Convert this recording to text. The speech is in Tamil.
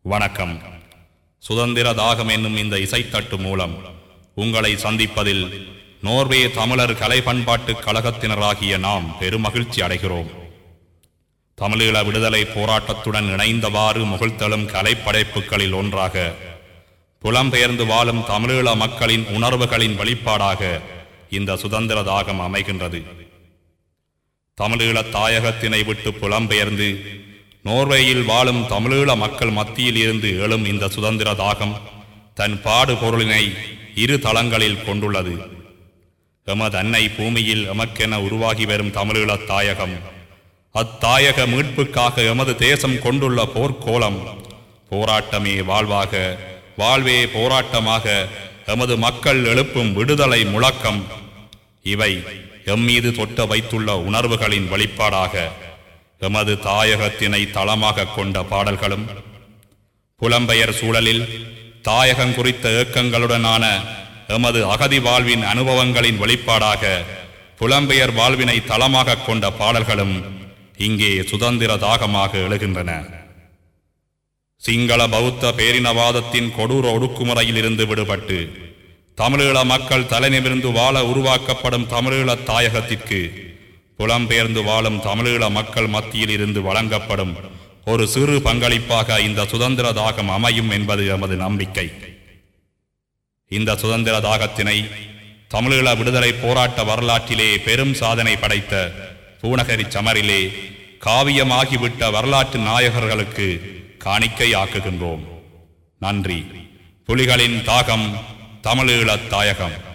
வணக்கம் சுதந்திர தாகம் என்னும் இந்த இசைத்தட்டு மூலம் உங்களை சந்திப்பதில் நோர்வே தமிழர் கலை பண்பாட்டுக் கழகத்தினராகிய நாம் பெருமகிழ்ச்சி அடைகிறோம் தமிழீழ விடுதலை போராட்டத்துடன் இணைந்தவாறு முகிழ்த்தெழும் கலைப்படைப்புகளில் ஒன்றாக புலம்பெயர்ந்து வாழும் தமிழீழ மக்களின் உணர்வுகளின் வெளிப்பாடாக இந்த சுதந்திர தாகம் அமைகின்றது தமிழீழ தாயகத்தினை விட்டு புலம்பெயர்ந்து நோர்வேயில் வாழும் தமிழீழ மக்கள் மத்தியில் இருந்து எழும் இந்த சுதந்திர தாகம் தன் பாடு பொருளினை இரு தளங்களில் கொண்டுள்ளது எமது அன்னை பூமியில் எமக்கென உருவாகி வரும் தமிழீழ தாயகம் அத்தாயக மீட்புக்காக எமது தேசம் கொண்டுள்ள போர்க்கோலம் போராட்டமே வாழ்வாக வாழ்வே போராட்டமாக எமது மக்கள் எழுப்பும் விடுதலை முழக்கம் இவை எம்மீது தொட்ட வைத்துள்ள உணர்வுகளின் வெளிப்பாடாக எமது தாயகத்தினை தளமாக கொண்ட பாடல்களும் புலம்பெயர் சூழலில் தாயகம் குறித்த ஏக்கங்களுடனான எமது அகதி வாழ்வின் அனுபவங்களின் வெளிப்பாடாக புலம்பெயர் வாழ்வினை தளமாக கொண்ட பாடல்களும் இங்கே சுதந்திர தாகமாக எழுகின்றன சிங்கள பௌத்த பேரினவாதத்தின் கொடூர ஒடுக்குமுறையில் இருந்து விடுபட்டு தமிழீழ மக்கள் தலைநிமிர்ந்து வாழ உருவாக்கப்படும் தமிழீழ தாயகத்திற்கு புலம்பெயர்ந்து வாழும் தமிழீழ மக்கள் மத்தியில் இருந்து வழங்கப்படும் ஒரு சிறு பங்களிப்பாக இந்த சுதந்திர தாகம் அமையும் என்பது எமது நம்பிக்கை இந்த சுதந்திர தாகத்தினை தமிழீழ விடுதலை போராட்ட வரலாற்றிலே பெரும் சாதனை படைத்த பூநகரி சமரிலே காவியமாகிவிட்ட வரலாற்று நாயகர்களுக்கு காணிக்கை ஆக்குகின்றோம் நன்றி புலிகளின் தாகம் தமிழீழத் தாயகம்